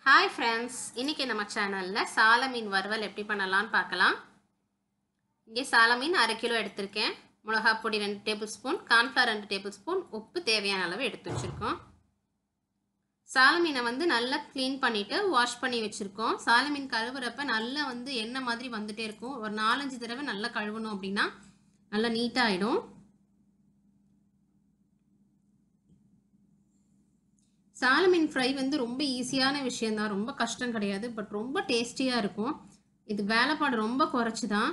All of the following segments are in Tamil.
ஹாய் ஃப்ரெண்ட்ஸ் இன்னைக்கு நம்ம சேனலில் சால மீன் வறுவல் எப்படி பண்ணலாம்னு பார்க்கலாம் இங்கே சால மீன் அரை கிலோ எடுத்திருக்கேன் மிளகா பொடி ரெண்டு டேபிள் ஸ்பூன் கார்ன்ஃப்ளவர் ரெண்டு டேபிள் ஸ்பூன் உப்பு தேவையான அளவு எடுத்து வச்சுருக்கோம் சால மீனை வந்து நல்லா க்ளீன் பண்ணிவிட்டு வாஷ் பண்ணி வச்சுருக்கோம் சால மீன் கழுவுறப்ப நல்லா வந்து எண்ணெய் மாதிரி வந்துட்டே இருக்கும் ஒரு நாலஞ்சு தடவை நல்லா கழுவணும் அப்படின்னா நல்லா நீட்டாகிடும் சால மீன் ஃப்ரை வந்து ரொம்ப ஈஸியான விஷயந்தான் ரொம்ப கஷ்டம் கிடையாது பட் ரொம்ப டேஸ்டியாக இருக்கும் இது வேலைப்பாடு ரொம்ப குறைச்சி தான்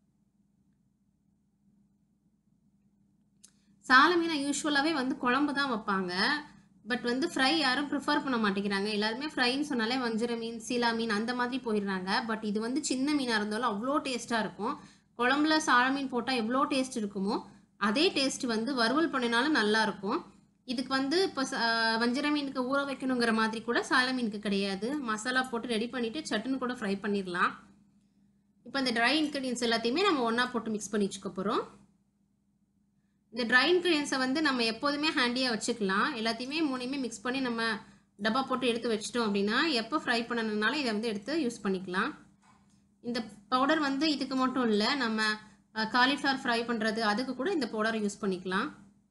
சால மீனை யூஸ்வலாகவே வந்து குழம்பு தான் வைப்பாங்க பட் வந்து ஃப்ரை யாரும் ப்ரிஃபர் பண்ண மாட்டேங்கிறாங்க எல்லாருமே ஃப்ரைன்னு சொன்னாலே வஞ்சிர மீன் சீலா மீன் அந்த மாதிரி போயிடுறாங்க பட் இது வந்து சின்ன மீனாக இருந்தாலும் அவ்வளோ டேஸ்ட்டாக இருக்கும் குழம்புல சால மீன் போட்டால் எவ்வளோ டேஸ்ட் இருக்குமோ அதே டேஸ்ட் வந்து வறுவல் பண்ணினாலும் நல்லா இருக்கும் இதுக்கு வந்து இப்போ வஞ்சிர மீனுக்கு ஊற வைக்கணுங்கிற மாதிரி கூட சால மீனுக்கு கிடையாது மசாலா போட்டு ரெடி பண்ணிவிட்டு சட்டுன்னு கூட ஃப்ரை பண்ணிடலாம் இப்போ இந்த ட்ரை இன்க்ரீடியன்ஸ் எல்லாத்தையுமே நம்ம ஒன்றா போட்டு மிக்ஸ் பண்ணி வச்சுக்க போகிறோம் இந்த ட்ரை இன்க்ரீடியன்ஸை வந்து நம்ம எப்போதுமே ஹேண்டியாக வச்சுக்கலாம் எல்லாத்தையுமே மூணையுமே மிக்ஸ் பண்ணி நம்ம டப்பா போட்டு எடுத்து வச்சிட்டோம் அப்படின்னா எப்போ ஃப்ரை பண்ணணுனாலும் இதை வந்து எடுத்து யூஸ் பண்ணிக்கலாம் இந்த பவுடர் வந்து இதுக்கு மட்டும் இல்லை நம்ம காலிஃப்ளவர் ஃப்ரை பண்ணுறது அதுக்கு கூட இந்த பவுடரை யூஸ் பண்ணிக்கலாம்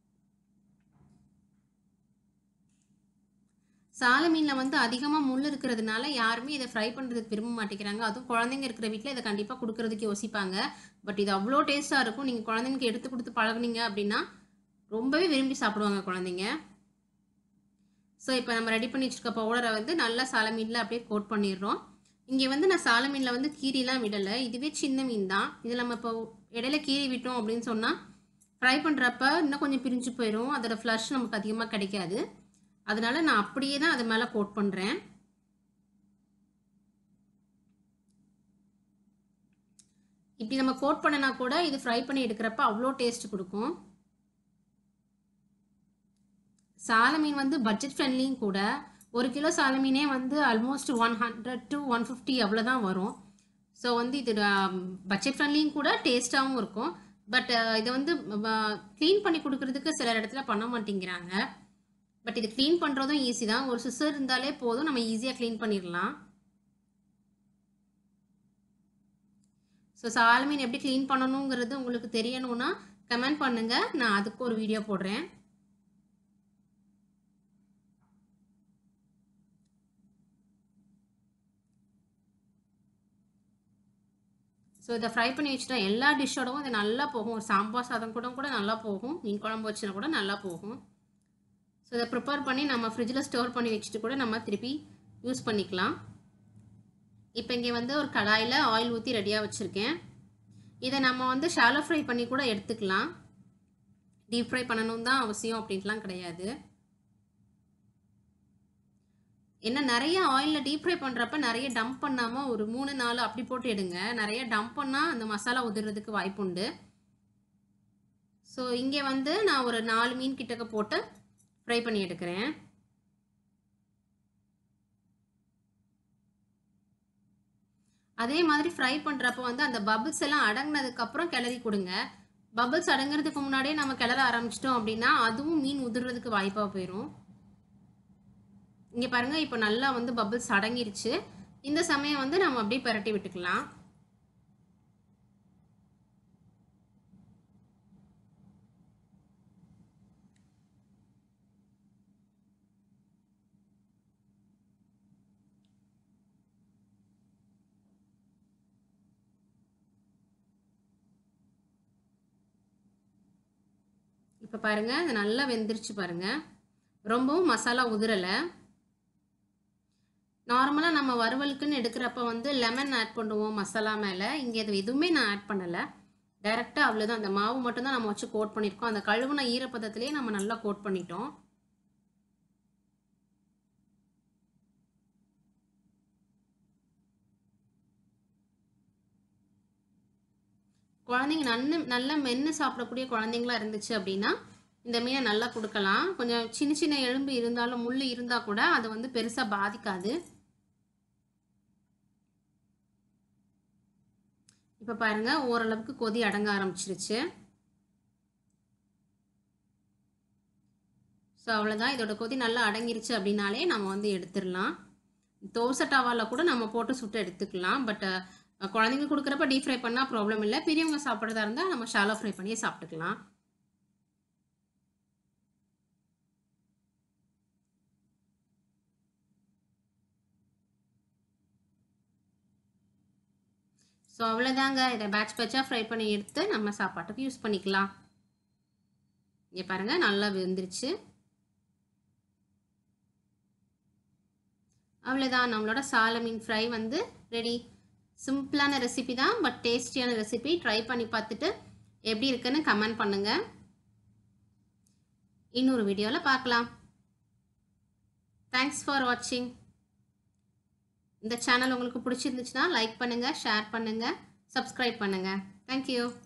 சால மீனில் வந்து அதிகமாக முள் இருக்கிறதுனால யாருமே இதை ஃப்ரை பண்ணுறதுக்கு விரும்ப மாட்டேங்கிறாங்க அதுவும் குழந்தைங்க இருக்கிற வீட்டில் இதை கண்டிப்பாக கொடுக்கறதுக்கு யோசிப்பாங்க பட் இது அவ்வளோ டேஸ்ட்டாக இருக்கும் நீங்கள் குழந்தைங்களுக்கு எடுத்து கொடுத்து பழகுனீங்க அப்படின்னா ரொம்பவே விரும்பி சாப்பிடுவாங்க குழந்தைங்க ஸோ இப்போ நம்ம ரெடி பண்ணி வச்சுருக்க பவுடரை வந்து நல்லா சால மீனில் அப்படியே கோட் பண்ணிடுறோம் இங்கே வந்து நான் சால மீனில் வந்து கீரிலாம் விடலை இதுவே சின்ன மீன் தான் இதில் நம்ம இப்போ இடையில கீரி விட்டோம் அப்படின்னு சொன்னால் ஃப்ரை பண்ணுறப்ப இன்னும் கொஞ்சம் பிரிஞ்சு போயிடும் அதோட ஃப்ளஷ் நமக்கு அதிகமாக கிடைக்காது அதனால நான் அப்படியே தான் அது மேலே கோட் பண்ணுறேன் இப்படி நம்ம கோட் பண்ணனா கூட இது ஃப்ரை பண்ணி எடுக்கிறப்ப அவ்வளோ டேஸ்ட் கொடுக்கும் சால மீன் வந்து பட்ஜெட் ஃப்ரெண்ட்லியும் கூட ஒரு கிலோ சால மீனே வந்து almost one hundred to one fifty அவ்வளோதான் வரும் ஸோ வந்து இது பட்ஜெட் ஃப்ரெண்ட்லியும் கூட டேஸ்ட்டாகவும் இருக்கும் பட் இதை வந்து க்ளீன் பண்ணி கொடுக்கறதுக்கு சில இடத்துல பண்ண மாட்டேங்கிறாங்க பட் இது க்ளீன் பண்ணுறதும் ஈஸி தான் ஒரு சிசர் இருந்தாலே போதும் நம்ம ஈஸியாக க்ளீன் பண்ணிடலாம் ஸோ சால்மீன் எப்படி க்ளீன் பண்ணணுங்கிறது உங்களுக்கு தெரியணும்னா கமெண்ட் பண்ணுங்கள் நான் அதுக்கு ஒரு வீடியோ போடுறேன் ஸோ இதை ஃப்ரை பண்ணி வச்சுட்டா எல்லா டிஷ்ஷோடவும் இது நல்லா போகும் ஒரு சாம்பார் சாதம் கூட கூட நல்லா போகும் மீன் குழம்பு வச்சுனா கூட நல்லா போகும் ஸோ இதை ப்ரிப்பேர் பண்ணி நம்ம ஃப்ரிட்ஜில் ஸ்டோர் பண்ணி வச்சுட்டு கூட நம்ம திருப்பி யூஸ் பண்ணிக்கலாம் இப்போ இங்கே வந்து ஒரு கடாயில் ஆயில் ஊற்றி ரெடியாக வச்சுருக்கேன் இதை நம்ம வந்து ஷாலோ ஃப்ரை பண்ணி கூட எடுத்துக்கலாம் டீப் ஃப்ரை பண்ணணும் தான் அவசியம் அப்படின்ட்டுலாம் கிடையாது என்ன நிறைய ஆயிலில் டீப் ஃப்ரை பண்ணுறப்ப நிறைய டம்ப் பண்ணாமல் ஒரு மூணு நாலு அப்படி போட்டு எடுங்க நிறைய டம்ப் பண்ணால் அந்த மசாலா உதிர்றதுக்கு வாய்ப்புண்டு ஸோ இங்கே வந்து நான் ஒரு நாலு மீன் கிட்டக்க போட்டு ஃப்ரை பண்ணி எடுக்கிறேன் அதே மாதிரி ஃப்ரை பண்ணுறப்போ வந்து அந்த பபிள்ஸ் எல்லாம் அடங்கினதுக்கப்புறம் கிளறி கொடுங்க பபிள்ஸ் அடங்குறதுக்கு முன்னாடியே நம்ம கிளற ஆரம்பிச்சிட்டோம் அப்படின்னா அதுவும் மீன் உதிர்றதுக்கு வாய்ப்பாக போயிடும் இங்கே பாருங்கள் இப்போ நல்லா வந்து பபிள்ஸ் அடங்கிருச்சு இந்த சமயம் வந்து நம்ம அப்படியே பரட்டி விட்டுக்கலாம் இப்போ பாருங்கள் அது நல்லா வெந்துருச்சு பாருங்கள் ரொம்பவும் மசாலா உதிரலை நார்மலாக நம்ம வறுவலுக்குன்னு எடுக்கிறப்ப வந்து லெமன் ஆட் பண்ணுவோம் மசாலா மேலே இங்கே அது எதுவுமே நான் ஆட் பண்ணலை டைரெக்டாக அவ்வளோதான் அந்த மாவு மட்டும்தான் நம்ம வச்சு கோட் பண்ணியிருக்கோம் அந்த கழுவுன ஈரப்பதத்துலேயே நம்ம நல்லா கோட் பண்ணிட்டோம் குழந்தைங்க நன்னு நல்லா மென்று சாப்பிடக்கூடிய குழந்தைங்களா இருந்துச்சு அப்படின்னா இந்த மீனை நல்லா கொடுக்கலாம் கொஞ்சம் சின்ன சின்ன எலும்பு இருந்தாலும் முள் இருந்தால் கூட அது வந்து பெருசாக பாதிக்காது இப்போ பாருங்கள் ஓரளவுக்கு கொதி அடங்க ஆரம்பிச்சிருச்சு ஸோ அவ்வளோதான் இதோட கொதி நல்லா அடங்கிருச்சு அப்படின்னாலே நம்ம வந்து எடுத்துடலாம் தோசை டவாவில் கூட நம்ம போட்டு சுட்டு எடுத்துக்கலாம் பட் குழந்தைங்க கொடுக்குறப்ப டீப் ஃப்ரை பண்ணால் ப்ராப்ளம் இல்லை பெரியவங்க சாப்பிட்றதா இருந்தால் நம்ம ஷாலோ ஃப்ரை பண்ணியே சாப்பிட்டுக்கலாம் ஸோ அவ்வளோதாங்க இதை பேட்ச் பேட்சாக ஃப்ரை பண்ணி எடுத்து நம்ம சாப்பாட்டுக்கு யூஸ் பண்ணிக்கலாம் இங்கே பாருங்கள் நல்லா வெந்துருச்சு அவ்வளோதான் நம்மளோட சால மீன் ஃப்ரை வந்து ரெடி சிம்பிளான ரெசிபி தான் பட் டேஸ்டியான ரெசிபி ட்ரை பண்ணி பார்த்துட்டு எப்படி இருக்குன்னு கமெண்ட் பண்ணுங்கள் இன்னொரு வீடியோவில் பார்க்கலாம் தேங்க்ஸ் ஃபார் வாட்சிங் இந்த சேனல் உங்களுக்கு பிடிச்சிருந்துச்சுன்னா லைக் பண்ணுங்கள் ஷேர் பண்ணுங்கள் சப்ஸ்கிரைப் பண்ணுங்கள் தேங்க்யூ